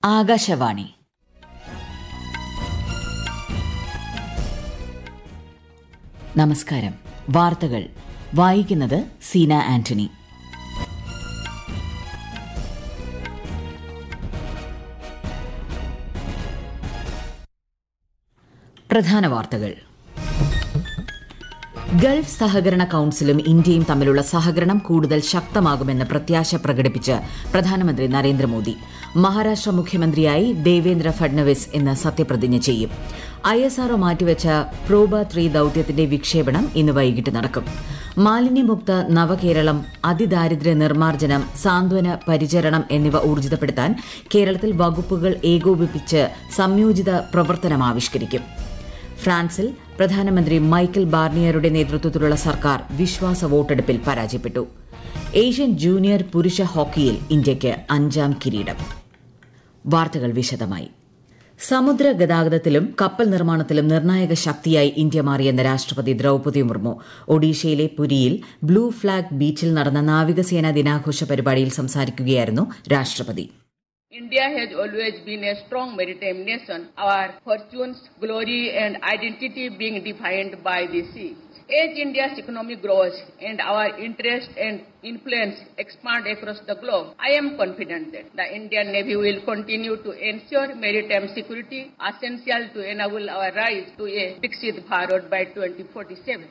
ആകാശവാണി നമസ്കാരം വാർത്തകൾ വായിക്കുന്നത് സീന ആന്റണി പ്രധാന വാർത്തകൾ ഗൾഫ് സഹകരണ കൌൺസിലും ഇന്ത്യയും തമ്മിലുള്ള സഹകരണം കൂടുതൽ ശക്തമാകുമെന്ന് പ്രത്യാശ പ്രകടിപ്പിച്ച് പ്രധാനമന്ത്രി നരേന്ദ്രമോദി മഹാരാഷ്ട്ര മുഖ്യമന്ത്രിയായി ദേവേന്ദ്ര ഫഡ്നവിസ് ഇന്ന് സത്യപ്രതിജ്ഞ ചെയ്യും ഐ എസ് ആർഒ മാറ്റിവെച്ച പ്രോബ ത്രീ ദൌത്യത്തിന്റെ വിക്ഷേപണം ഇന്ന് വൈകിട്ട് നടക്കും മാലിന്യമുക്ത നവകേരളം അതിദാരിദ്ര്യ നിർമ്മാർജ്ജനം സാന്ത്വന പരിചരണം എന്നിവ ഊർജിതപ്പെടുത്താൻ കേരളത്തിൽ വകുപ്പുകൾ ഏകോപിപ്പിച്ച് സംയോജിത പ്രവർത്തനം ആവിഷ്കരിക്കും ഫ്രാൻസിൽ പ്രധാനമന്ത്രി മൈക്കൽ ബാർണിയറുടെ നേതൃത്വത്തിലുള്ള സർക്കാർ വിശ്വാസ വോട്ടെടുപ്പിൽ പരാജയപ്പെട്ടു ഏഷ്യൻ ജൂനിയർ പുരുഷ ഹോക്കിയിൽ ഇന്ത്യയ്ക്ക് അഞ്ചാം കിരീടം വാർത്തകൾ വിശദമായി സമുദ്ര ഗതാഗതത്തിലും കപ്പൽ നിർമ്മാണത്തിലും നിർണായക ശക്തിയായി ഇന്ത്യ മാറിയെന്ന് രാഷ്ട്രപതി ദ്രൌപദി മുർമു ഒഡീഷയിലെ പുരിയിൽ ബ്ലൂ ഫ്ളാഗ് ബീച്ചിൽ നടന്ന നാവികസേനാ ദിനാഘോഷ പരിപാടിയിൽ സംസാരിക്കുകയായിരുന്നു രാഷ്ട്രപതി India has always been a strong maritime nation, our fortunes, glory and identity being defined by the sea. As India's economy grows and our interest and influence expand across the globe, I am confident that the Indian Navy will continue to ensure maritime security essential to enable our rise to a Viksit Bharat by 2047.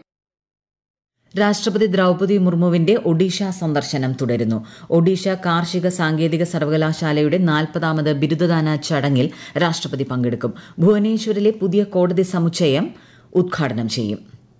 രാഷ്ട്രപതി ദ്രൌപദി മുർമുവിന്റെ ഒഡീഷ സന്ദർശനം തുടരുന്നു ഒഡീഷ കാർഷിക സാങ്കേതിക സർവകലാശാലയുടെ നാൽപ്പതാമത് ബിരുദദാന ചടങ്ങിൽ രാഷ്ട്രപതി പങ്കെടുക്കും ഭുവനേശ്വരിലെ പുതിയ കോടതി സമുച്ചയം ഉദ്ഘാടനം ചെയ്യും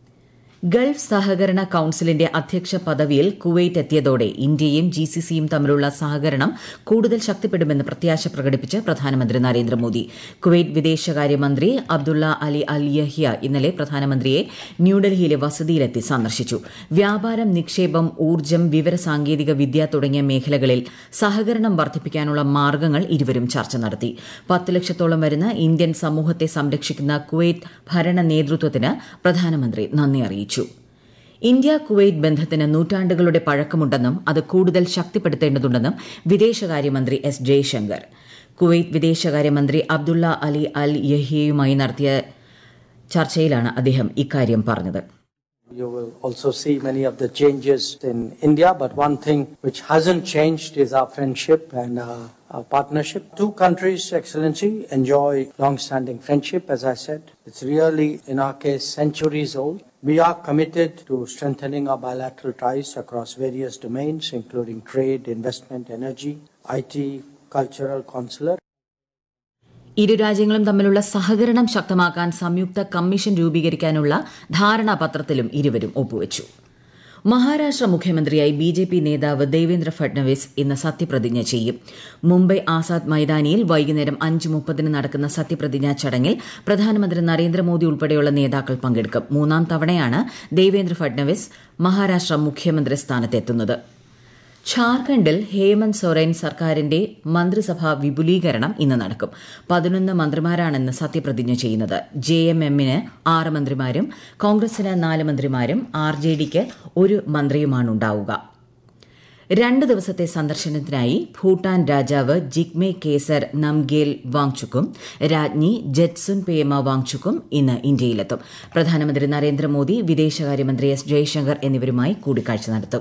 ഗൾഫ് സഹകരണ കൌൺസിലിന്റെ അധ്യക്ഷ പദവിയിൽ കുവൈറ്റ് എത്തിയതോടെ ഇന്ത്യയും ജിസിസിയും തമ്മിലുള്ള സഹകരണം കൂടുതൽ ശക്തിപ്പെടുമെന്ന് പ്രത്യാശ പ്രകടിപ്പിച്ച് പ്രധാനമന്ത്രി നരേന്ദ്രമോദി കുവൈറ്റ് വിദേശകാര്യമന്ത്രി അബ്ദുള്ള അലി അൽ യഹ്യ ഇന്നലെ പ്രധാനമന്ത്രിയെ ന്യൂഡൽഹിയിലെ വസതിയിലെത്തി സന്ദർശിച്ചു വ്യാപാരം നിക്ഷേപം ഊർജ്ജം വിവരസാങ്കേതിക വിദ്യ തുടങ്ങിയ മേഖലകളിൽ സഹകരണം വർദ്ധിപ്പിക്കാനുള്ള മാർഗ്ഗങ്ങൾ ഇരുവരും ചർച്ച നടത്തി പത്ത് ലക്ഷത്തോളം വരുന്ന ഇന്ത്യൻ സമൂഹത്തെ സംരക്ഷിക്കുന്ന കുവൈറ്റ് ഭരണ നേതൃത്വത്തിന് പ്രധാനമന്ത്രി നന്ദി അറിയിച്ചു ഇന്ത്യ കുവൈറ്റ് ബന്ധത്തിന് നൂറ്റാണ്ടുകളുടെ പഴക്കമുണ്ടെന്നും അത് കൂടുതൽ ശക്തിപ്പെടുത്തേണ്ടതുണ്ടെന്നും വിദേശകാര്യമന്ത്രി എസ് ജയശങ്കർ കുവൈറ്റ് വിദേശകാര്യമന്ത്രി അബ്ദുള്ള അലി അൽ യഹിയയുമായി നടത്തിയ ചർച്ചയിലാണ് അദ്ദേഹം ഇക്കാര്യം പറഞ്ഞത് You will also see many of the changes in India, but one thing which hasn't changed is our friendship and our, our partnership. Two countries, Excellency, enjoy long-standing friendship, as I said. It's really, in our case, centuries old. We are committed to strengthening our bilateral ties across various domains, including trade, investment, energy, IT, cultural, consular. ഇരു രാജ്യങ്ങളും തമ്മിലുള്ള സഹകരണം ശക്തമാക്കാൻ സംയുക്ത commission രൂപീകരിക്കാനുള്ള ധാരണാപത്രത്തിലും ഇരുവരും ഒപ്പുവച്ചു മഹാരാഷ്ട്ര മുഖ്യമന്ത്രിയായി ബി ജെ പി നേതാവ് ദേവേന്ദ്ര ഫഡ്നവിസ് ഇന്ന് സത്യപ്രതിജ്ഞ ചെയ്യും മുംബൈ ആസാദ് മൈതാനിയിൽ വൈകുന്നേരം അഞ്ച് മുപ്പതിന് നടക്കുന്ന സത്യപ്രതിജ്ഞാ ചടങ്ങിൽ പ്രധാനമന്ത്രി നരേന്ദ്രമോദി ഉൾപ്പെടെയുള്ള നേതാക്കൾ പങ്കെടുക്കും മൂന്നാം തവണയാണ് ദേവേന്ദ്ര ഫഡ്നവിസ് മഹാരാഷ്ട്ര മുഖ്യമന്ത്രി സ്ഥാനത്തെത്തുന്നത് ഝാർഖണ്ഡിൽ ഹേമന്ത് സൊറൈൻ സർക്കാരിന്റെ മന്ത്രിസഭാ വിപുലീകരണം ഇന്ന് നടക്കും പതിനൊന്ന് മന്ത്രിമാരാണെന്ന് സത്യപ്രതിജ്ഞ ചെയ്യുന്നത് ജെ എം എമ്മിന് ആറ് മന്ത്രിമാരും കോൺഗ്രസിന് നാല് മന്ത്രിമാരും ആർ ജെ ഡിക്ക് ഒരു മന്ത്രിയുമാണ് ഉണ്ടാവുക രണ്ട് ദിവസത്തെ സന്ദർശനത്തിനായി ഭൂട്ടാൻ രാജാവ് ജിഗ്മെ കേസർ നംഗേൽ വാങ്ചുക്കും രാജ്ഞി ജെറ്റ്സുൻ പേമ വാങ്ചുക്കും ഇന്ന് ഇന്ത്യയിലെത്തും പ്രധാനമന്ത്രി നരേന്ദ്രമോദി വിദേശകാര്യമന്ത്രി എസ് ജയശങ്കർ എന്നിവരുമായി കൂടിക്കാഴ്ച നടത്തും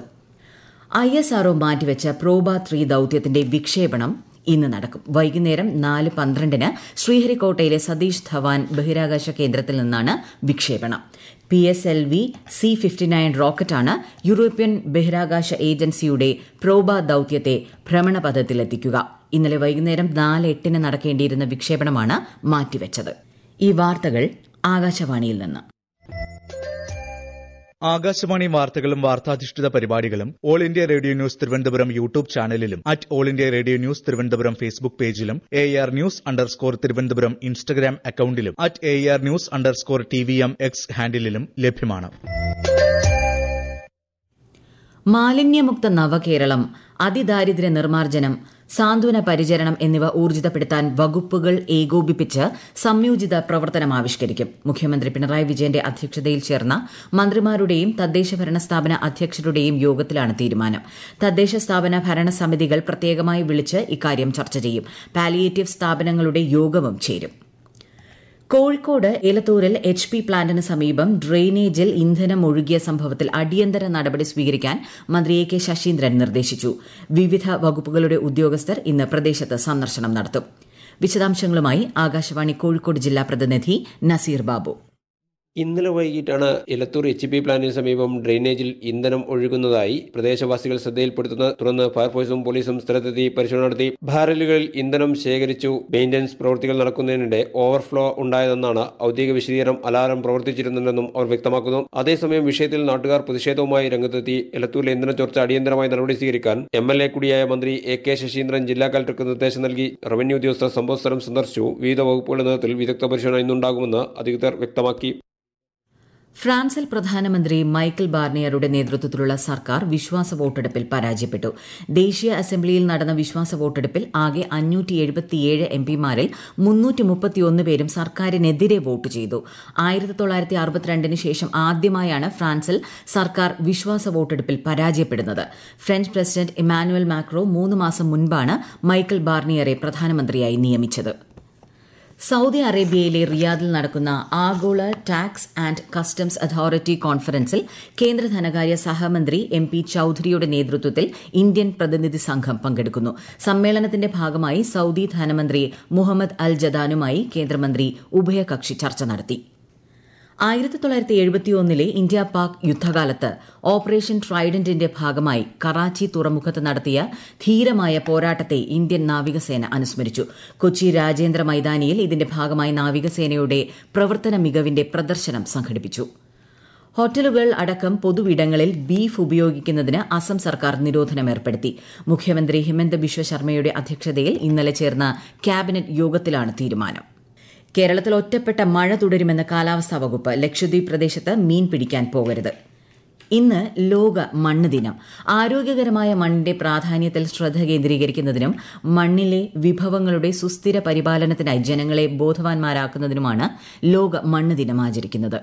ഐ എസ് ആർഒ മാറ്റിവെച്ച പ്രോബ ത്രീ ദൌത്യത്തിന്റെ വിക്ഷേപണം ഇന്ന് നടക്കും വൈകുന്നേരം നാല് പന്ത്രണ്ടിന് ശ്രീഹരിക്കോട്ടയിലെ സതീഷ് ധവാൻ ബഹിരാകാശ കേന്ദ്രത്തിൽ നിന്നാണ് വിക്ഷേപണം P S L V C fifty nine റോക്കറ്റാണ് യൂറോപ്യൻ ബഹിരാകാശ ഏജൻസിയുടെ പ്രോബ ദൌത്യത്തെ ഭ്രമണപഥത്തിലെത്തിക്കുക ഇന്നലെ വൈകുന്നേരം നാല് എട്ടിന് നടക്കേണ്ടിയിരുന്ന വിക്ഷേപണമാണ് മാറ്റിവെച്ചത് ഈ വാർത്തകൾ ആകാശവാണിയിൽ നിന്ന് ആകാശവാണി വാർത്തകളും വാർത്താധിഷ്ഠിത പരിപാടികളും All India Radio news Thiruvananthapuram YouTube ചാനലിലും at All India Radio news Thiruvananthapuram Facebook പേജിലും A R news underscore Thiruvananthapuram Instagram അക്കൌണ്ടിലും at A R news underscore T V M X ഹാൻഡിലും ലഭ്യമാണ് മാലിന്യമുക്ത നവകേരളം അതിദാരിദ്ര്യ നിർമ്മാർജ്ജനം സാന്ത്വന പരിചരണം എന്നിവ ഊർജിതപ്പെടുത്താൻ വകുപ്പുകൾ ഏകോപിപ്പിച്ച് സംയോജിത പ്രവർത്തനം ആവിഷ്കരിക്കും മുഖ്യമന്ത്രി പിണറായി വിജയന്റെ അധ്യക്ഷതയിൽ ചേർന്ന മന്ത്രിമാരുടെയും തദ്ദേശ ഭരണ സ്ഥാപന അധ്യക്ഷരുടെയും യോഗത്തിലാണ് തീരുമാനം തദ്ദേശ സ്ഥാപന ഭരണസമിതികൾ പ്രത്യേകമായി വിളിച്ച് ഇക്കാര്യം ചർച്ച ചെയ്യും പാലിയേറ്റീവ് സ്ഥാപനങ്ങളുടെ യോഗവും ചേരും കോഴിക്കോട് ഏലത്തൂരിൽ എച്ച് പി പ്ലാന്റിന് സമീപം ഡ്രെയിനേജിൽ ഇന്ധനം ഒഴുകിയ സംഭവത്തിൽ അടിയന്തര നടപടി സ്വീകരിക്കാൻ മന്ത്രി എ കെ ശശീന്ദ്രൻ നിർദ്ദേശിച്ചു വിവിധ വകുപ്പുകളുടെ ഉദ്യോഗസ്ഥർ ഇന്ന് പ്രദേശത്ത് സന്ദർശനം നടത്തും വിശദാംശങ്ങളുമായി ആകാശവാണി കോഴിക്കോട് ജില്ലാ പ്രതിനിധി നസീർ ബാബു ഇന്നലെ വൈകിട്ടാണ് എലത്തൂർ എച്ച് പി പ്ലാന്റിന് സമീപം ഡ്രെയിനേജിൽ ഇന്ധനം ഒഴുകുന്നതായി പ്രദേശവാസികൾ ശ്രദ്ധയിൽപ്പെടുത്തുന്നത് തുടർന്ന് ഫയർഫോഴ്സും പോലീസും സ്ഥലത്തെത്തി പരിശോധന നടത്തി ബാരലുകളിൽ ഇന്ധനം ശേഖരിച്ചു മെയിന്റനൻസ് പ്രവൃത്തികൾ നടക്കുന്നതിനിടെ ഓവർഫ്ലോ ഉണ്ടായതെന്നാണ് ഔദ്യോഗിക വിശദീകരണം അലാറം പ്രവർത്തിച്ചിരുന്നില്ലെന്നും അവർ വ്യക്തമാക്കുന്നു അതേസമയം വിഷയത്തിൽ നാട്ടുകാർ പ്രതിഷേധവുമായി രംഗത്തെത്തി എലത്തൂരിലെ ഇന്ധന ചോർച്ച അടിയന്തരമായി നടപടി സ്വീകരിക്കാൻ എം എൽ എ കൂടിയായ മന്ത്രി എ കെ ശശീന്ദ്രൻ ജില്ലാ കലക്ടർക്ക് നിർദ്ദേശം നൽകി റവന്യൂ ഉദ്യോഗസ്ഥർ സംഭവസ്ഥലം സന്ദർശിച്ചു വിവിധ വകുപ്പുകളുടെ നേതൃത്വത്തിൽ വിദഗ്ധ പരിശോധന ഇന്നുണ്ടാകുമെന്ന് അധികൃതർ വ്യക്തമാക്കി ഫ്രാൻസിൽ പ്രധാനമന്ത്രി മൈക്കിൾ ബാർണിയറുടെ നേതൃത്വത്തിലുള്ള സർക്കാർ വിശ്വാസ വോട്ടെടുപ്പിൽ പരാജയപ്പെട്ടു ദേശീയ അസംബ്ലിയിൽ നടന്ന വിശ്വാസ വോട്ടെടുപ്പിൽ ആകെ അഞ്ഞൂറ്റി എഴുപത്തിയേഴ് എംപിമാരിൽ മുന്നൂറ്റി മുപ്പത്തിയൊന്ന് പേരും സർക്കാരിനെതിരെ വോട്ട് ചെയ്തു ആയിരത്തി തൊള്ളായിരത്തി അറുപത്തിരണ്ടിന് ശേഷം ആദ്യമായാണ് ഫ്രാൻസിൽ സർക്കാർ വിശ്വാസ വോട്ടെടുപ്പിൽ പരാജയപ്പെടുന്നത് ഫ്രഞ്ച് പ്രസിഡന്റ് ഇമാനുവൽ മാക്രോ മൂന്ന് മാസം മുൻപാണ് മൈക്കിൾ ബാർണിയറെ പ്രധാനമന്ത്രിയായി നിയമിച്ചത് സൌദി അറേബ്യയിലെ റിയാദിൽ നടക്കുന്ന ആഗോള ടാക്സ് ആൻഡ് കസ്റ്റംസ് അതോറിറ്റി കോൺഫറൻസിൽ കേന്ദ്ര ധനകാര്യ സഹമന്ത്രി എം പി ചൌധരിയുടെ നേതൃത്വത്തിൽ ഇന്ത്യൻ പ്രതിനിധി സംഘം പങ്കെടുക്കുന്നു സമ്മേളനത്തിന്റെ ഭാഗമായി സൌദി ധനമന്ത്രി മുഹമ്മദ് അൽ ജദാനുമായി കേന്ദ്രമന്ത്രി ഉഭയകക്ഷി ചർച്ച നടത്തി ആയിരത്തി തൊള്ളായിരത്തി എഴുപത്തിയൊന്നിലെ ഇന്ത്യ പാക് യുദ്ധകാലത്ത് ഓപ്പറേഷൻ ട്രൈഡന്റിന്റെ ഭാഗമായി കറാച്ചി തുറമുഖത്ത് നടത്തിയ ധീരമായ പോരാട്ടത്തെ ഇന്ത്യൻ നാവികസേന അനുസ്മരിച്ചു കൊച്ചി രാജേന്ദ്ര മൈതാനിയിൽ ഇതിന്റെ ഭാഗമായി നാവികസേനയുടെ പ്രവർത്തന മികവിന്റെ പ്രദർശനം സംഘടിപ്പിച്ചു ഹോട്ടലുകൾ അടക്കം പൊതുവിടങ്ങളിൽ ബീഫ് ഉപയോഗിക്കുന്നതിന് അസം സർക്കാർ നിരോധനം ഏർപ്പെടുത്തി മുഖ്യമന്ത്രി ഹിമന്ത ബിശ്വ ശർമ്മയുടെ അധ്യക്ഷതയിൽ ഇന്നലെ ചേർന്ന ക്യാബിനറ്റ് യോഗത്തിലാണ് തീരുമാനം കേരളത്തിൽ ഒറ്റപ്പെട്ട മഴ തുടരുമെന്ന് കാലാവസ്ഥാ വകുപ്പ് ലക്ഷദ്വീപ് പ്രദേശത്ത് മീൻ പിടിക്കാൻ പോകരുത് ഇന്ന് ലോക മണ്ണ് ദിനം ആരോഗ്യകരമായ മണ്ണിന്റെ പ്രാധാന്യത്തിൽ ശ്രദ്ധ കേന്ദ്രീകരിക്കുന്നതിനും മണ്ണിലെ വിഭവങ്ങളുടെ സുസ്ഥിര പരിപാലനത്തിനായി ജനങ്ങളെ ബോധവാന്മാരാക്കുന്നതിനുമാണ് ലോക മണ്ണ് ദിനം ആചരിക്കുന്നത്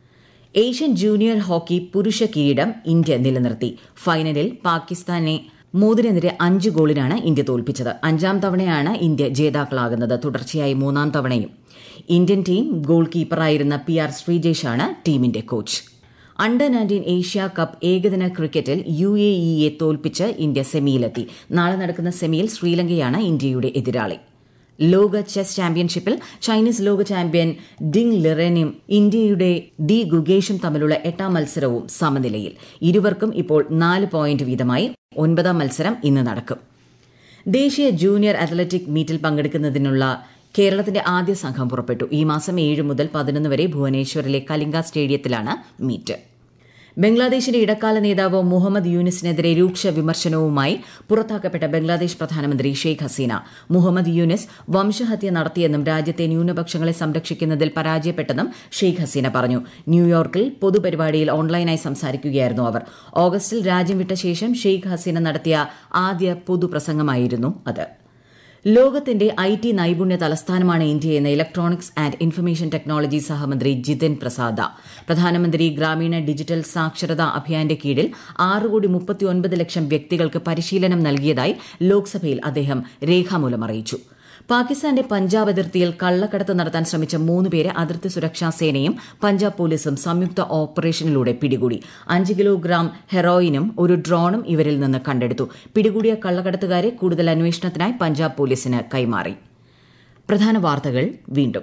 ഏഷ്യൻ ജൂനിയർ ഹോക്കി പുരുഷ കിരീടം ഇന്ത്യ നിലനിർത്തി ഫൈനലിൽ പാകിസ്ഥാനെ മൂന്നിനെതിരെ അഞ്ച് ഗോളിനാണ് ഇന്ത്യ തോൽപ്പിച്ചത് അഞ്ചാം തവണയാണ് ഇന്ത്യ ജേതാക്കളാകുന്നത് തുടർച്ചയായി മൂന്നാം തവണയും ഇന്ത്യൻ ടീം ഗോൾ കീപ്പറായിരുന്ന പി ആർ ശ്രീജേഷാണ് ടീമിന്റെ coach under nineteen Asia cup ഏകദിന ക്രിക്കറ്റിൽ യു എ ഇയെ തോൽപ്പിച്ച് ഇന്ത്യ സെമിയിലെത്തി നാളെ നടക്കുന്ന സെമിയിൽ ശ്രീലങ്കയാണ് ഇന്ത്യയുടെ എതിരാളി ലോക ചെസ് ചാമ്പ്യൻഷിപ്പിൽ ചൈനീസ് ലോക ചാമ്പ്യൻ ഡിങ് ലിറനും ഇന്ത്യയുടെ ഡി ഗുഗേഷും തമ്മിലുള്ള എട്ടാം മത്സരവും സമനിലയിൽ ഇരുവർക്കും ഇപ്പോൾ നാല് പോയിന്റ് വീതമായി ഒൻപതാം മത്സരം ഇന്ന് നടക്കും ദേശീയ ജൂനിയർ അത്ലറ്റിക് മീറ്റിൽ പങ്കെടുക്കുന്നതിനുള്ള കേരളത്തിന്റെ ആദ്യ സംഘം പുറപ്പെട്ടു ഈ മാസം ഏഴ് മുതൽ പതിനൊന്ന് വരെ ഭുവനേശ്വറിലെ കലിംഗ സ്റ്റേഡിയത്തിലാണ് മീറ്റ് ബംഗ്ലാദേശിന്റെ ഇടക്കാല നേതാവ് മുഹമ്മദ് യൂനിസിനെതിരെ രൂക്ഷ വിമർശനവുമായി പുറത്താക്കപ്പെട്ട ബംഗ്ലാദേശ് പ്രധാനമന്ത്രി ഷെയ്ഖ് ഹസീന മുഹമ്മദ് യൂനിസ് വംശഹത്യ നടത്തിയെന്നും രാജ്യത്തെ ന്യൂനപക്ഷങ്ങളെ സംരക്ഷിക്കുന്നതിൽ പരാജയപ്പെട്ടെന്നും ഷെയ്ഖ് ഹസീന പറഞ്ഞു ന്യൂയോർക്കിൽ പൊതുപരിപാടിയിൽ ഓൺലൈനായി സംസാരിക്കുകയായിരുന്നു അവർ ഓഗസ്റ്റിൽ രാജ്യം വിട്ട ശേഷം ഷെയ്ഖ് ഹസീന നടത്തിയ ആദ്യ പൊതുപ്രസംഗമായിരുന്നു അത് ലോകത്തിന്റെ ഐ ടി നൈപുണ്യ തലസ്ഥാനമാണ് ഇന്ത്യയെന്ന് ഇലക്ട്രോണിക്സ് ആൻഡ് ഇൻഫർമേഷൻ ടെക്നോളജി സഹമന്ത്രി ജിതിൻ പ്രസാദ പ്രധാനമന്ത്രി ഗ്രാമീണ ഡിജിറ്റൽ സാക്ഷരതാ അഭിയാന്റെ കീഴിൽ ആറ് കോടി മുപ്പത്തിയൊൻപത് ലക്ഷം വ്യക്തികൾക്ക് പരിശീലനം നൽകിയതായി ലോക്സഭയിൽ അദ്ദേഹം രേഖാമൂലം അറിയിച്ചു പാകിസ്ഥാന്റെ പഞ്ചാബ് അതിർത്തിയിൽ കള്ളക്കടത്ത് നടത്താൻ ശ്രമിച്ച മൂന്നുപേരെ അതിർത്തി സുരക്ഷാ സേനയും പഞ്ചാബ് പോലീസും സംയുക്ത ഓപ്പറേഷനിലൂടെ പിടികൂടി അഞ്ച് കിലോഗ്രാം ഹെറോയിനും ഒരു ഡ്രോണും ഇവരിൽ നിന്ന് കണ്ടെടുത്തു പിടികൂടിയ കള്ളക്കടത്തുകാരെ കൂടുതൽ അന്വേഷണത്തിനായി പഞ്ചാബ് പോലീസിന് കൈമാറി പ്രധാന വാർത്തകൾ വീണ്ടും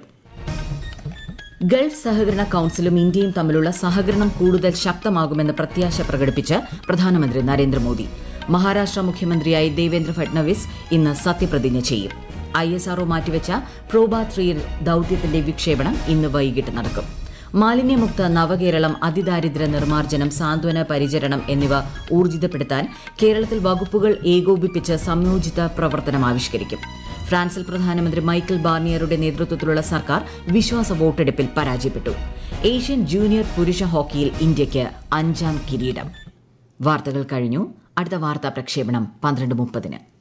ഗൾഫ് സഹകരണ കൌൺസിലും ഇന്ത്യയും തമ്മിലുള്ള സഹകരണം കൂടുതൽ ശക്തമാകുമെന്ന് പ്രത്യാശ പ്രകടിപ്പിച്ച് പ്രധാനമന്ത്രി നരേന്ദ്രമോദി മഹാരാഷ്ട്ര മുഖ്യമന്ത്രിയായി ദേവേന്ദ്ര ഫട്നവിസ് ഇന്ന് സത്യപ്രതിജ്ഞ ചെയ്യും ഐ എസ് ആർഒ മാറ്റിവെച്ച പ്രോബ ത്രീ ദൌത്യത്തിന്റെ വിക്ഷേപണം ഇന്ന് വൈകിട്ട് നടക്കും മാലിന്യമുക്ത നവകേരളം അതിദാരിദ്ര്യ നിർമ്മാർജ്ജനം സാന്ത്വന പരിചരണം എന്നിവ ഊർജിതപ്പെടുത്താൻ കേരളത്തിൽ വകുപ്പുകൾ ഏകോപിപ്പിച്ച് സംയോജിത പ്രവർത്തനം ആവിഷ്കരിക്കും ഫ്രാൻസിൽ പ്രധാനമന്ത്രി മൈക്കിൾ ബാർണിയറുടെ നേതൃത്വത്തിലുള്ള സർക്കാർ വിശ്വാസ വോട്ടെടുപ്പിൽ പരാജയപ്പെട്ടു ഏഷ്യൻ ജൂനിയർ പുരുഷ ഹോക്കിയിൽ ഇന്ത്യയ്ക്ക് അഞ്ചാം കിരീടം വാർത്തകൾ കഴിഞ്ഞു അടുത്ത വാർത്താ പ്രക്ഷേപണം പന്ത്രണ്ട് മുപ്പതിന്